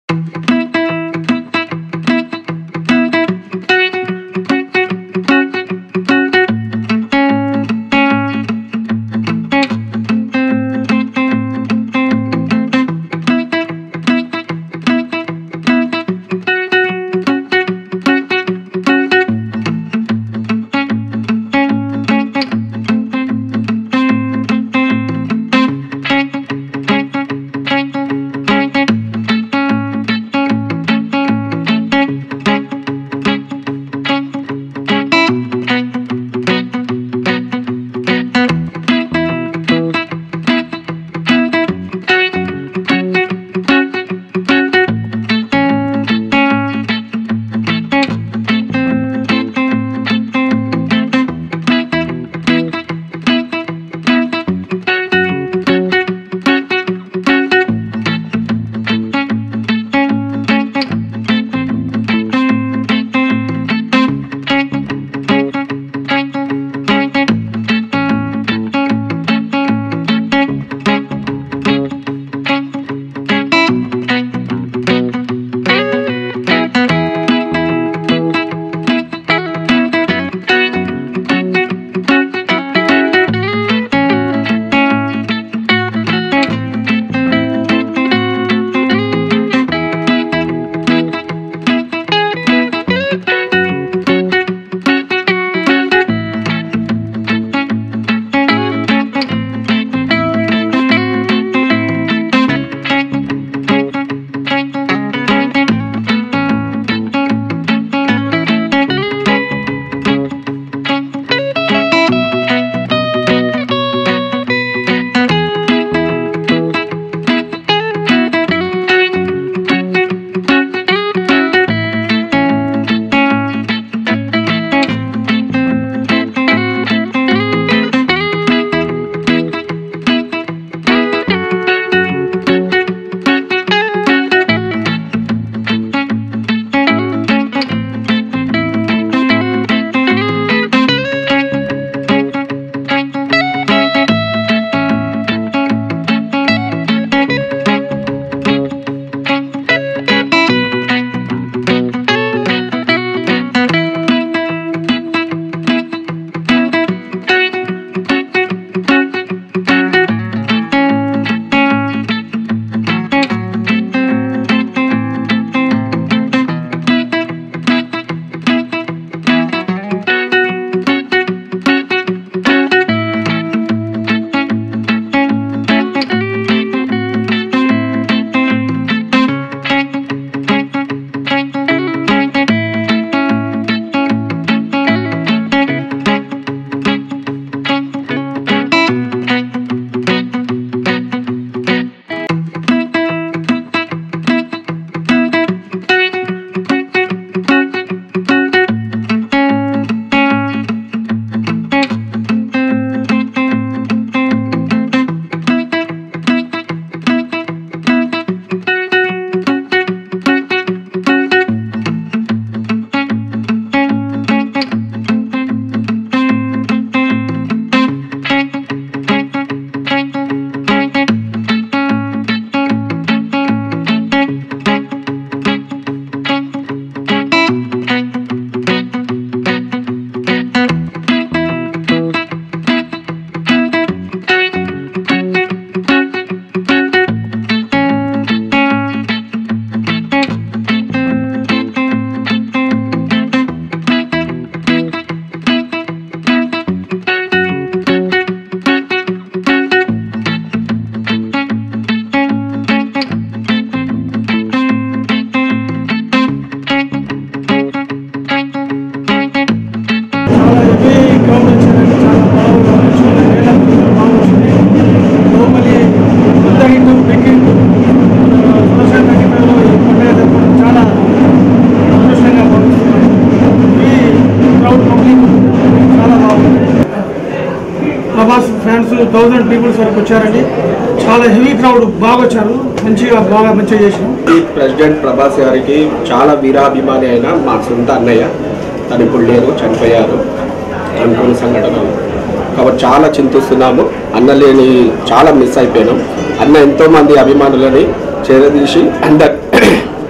fans thousand peoples వరకు వచ్చారండి చాలా హెవీ క్రౌడ్ బాగా వచ్చారు మంచిగా బాగా మంచిగా చేసినాం ఈ ప్రెసిడెంట్ ప్రభాస్ గారికి చాలా వీరాభిమాని అయిన మా సొంత అన్నయ్య తను ఇప్పుడు లేరు చనిపోయారు అనుకున్న సంఘటనలు కాబట్టి చాలా చింతిస్తున్నాము అన్న లేని చాలా మిస్ అయిపోయినాం అన్న ఎంతో మంది అభిమానులని చేరదీసి అందరు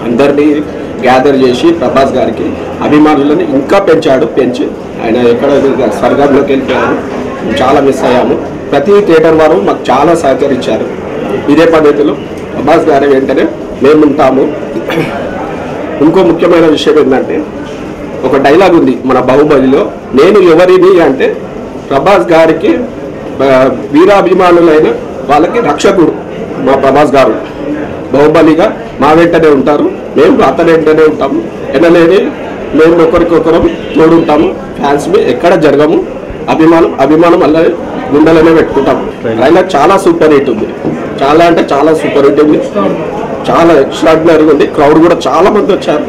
అందరినీ గ్యాదర్ చేసి ప్రభాస్ గారికి అభిమానులను ఇంకా పెంచాడు పెంచి ఆయన ఎక్కడ స్వర్గంలోకి వెళ్ళిపోయారు చాలా మిస్ అయ్యాము ప్రతి థియేటర్ వారు మాకు చాలా సహకరించారు ఇదే పద్ధతిలో ప్రభాస్ గారి వెంటనే మేము ఉంటాము ఇంకో ముఖ్యమైన విషయం ఏంటంటే ఒక డైలాగ్ ఉంది మన బాహుబలిలో నేను ఎవరిని అంటే ప్రభాస్ గారికి ఆ, వీరాభిమానులైన వాళ్ళకి రక్షకుడు మా ప్రభాస్ గారు బాహుబలిగా మా వెంటనే ఉంటారు మేము అతని వెంటనే ఉంటాము ఎనలేని మేము ఒకరికొకరు తోడుంటాము ఫ్యాన్స్ మీ ఎక్కడ జరగము అభిమానం అభిమానం అలాగే గుండెలనే పెట్టుకుంటాము డైలాగ్ చాలా సూపర్ హిట్ ఉంది చాలా అంటే చాలా సూపర్ హిట్ ఉంది చాలా ఎక్స్ట్రాడినరీగా ఉంది క్రౌడ్ కూడా చాలా మంది వచ్చారు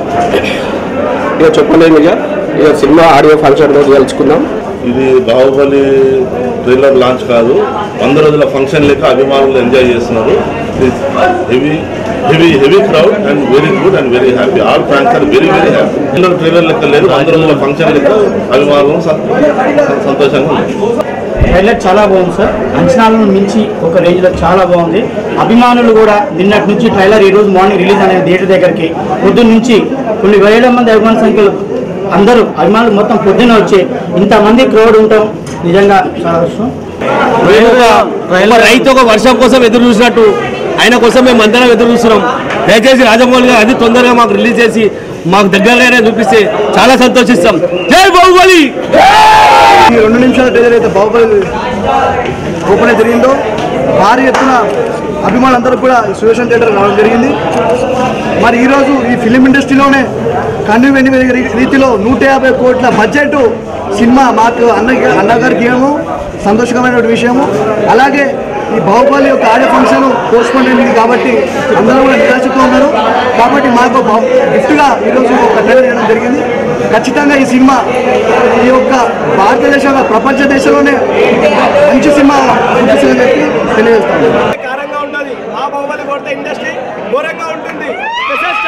ఇక చెప్పలేము ఇక ఇక సినిమా ఆడియో ఫంక్షన్ రోజు కలుసుకుందాం ఇది బాహుబలి ట్రైలర్ లాంచ్ కాదు వంద రోజుల ఫంక్షన్ లెక్క అభిమానులు ఎంజాయ్ చేస్తున్నారు heavy heavy heavy crowd and very good and very happy all fans are very very happy trailer trailer లెక్క లేదు వంద రోజుల ఫంక్షన్ లెక్క అభిమానులు సం- సంతోషంగా ఉన్నారు ట్రైలర్ చాలా బాగుంది సార్ అంచనాలను మించి ఒక రేంజ్లో చాలా బాగుంది అభిమానులు కూడా నిన్నటి నుంచి ట్రైలర్ ఈ రోజు మార్నింగ్ రిలీజ్ అనే థియేటర్ దగ్గరికి పొద్దున్న నుంచి కొన్ని వేల మంది అభిమాన సంఖ్యలు అందరూ అభిమానులు మొత్తం పొద్దున్న వచ్చి ఇంతమంది క్రౌడ్ ఉంటాం నిజంగా చాలా ఇష్టం ఒక రైతు ఒక వర్షం కోసం ఎదురు చూసినట్టు ఆయన కోసం మేము అందరం ఎదురు చూస్తున్నాం దయచేసి రాజమౌళి గారు అది తొందరగా మాకు రిలీజ్ చేసి మాకు దగ్గరగానే చూపిస్తే చాలా సంతోషిస్తాం జై బాహుబలి ఈ రెండు నిమిషాల ట్రైలర్ అయితే బాహుబలి ఓపెన్ అయితే జరిగిందో భారీ ఎత్తున అభిమానులందరూ కూడా ఈ సుదర్శన్ థియేటర్ రావడం జరిగింది మరి ఈరోజు ఈ ఫిలిం ఇండస్ట్రీలోనే కన్ను వెండి రీతిలో నూట యాభై కోట్ల బడ్జెట్ సినిమా మాకు అన్న అన్నగారికి ఏమో సంతోషకరమైన విషయము అలాగే ఈ బాహుబలి యొక్క ఆడియో ఫంక్షన్ పోస్ట్పోన్ అయింది కాబట్టి అందరూ కూడా నిరాశతో ఉన్నారు కాబట్టి మాకు బహు- గిఫ్ట్గా ఈరోజు ఒక ట్రైలర్ చేయడం జరిగింది ఖచ్చితంగా ఈ సినిమా ఈ యొక్క భారతదేశంలో ప్రపంచ దేశంలోనే మంచి సినిమా చూపిస్తుందని చెప్పి తెలియజేస్తాను కారంగా ఉంటుంది మా బాహుబలి కొడితే ఇండస్ట్రీ ఘోరంగా ఉంటుంది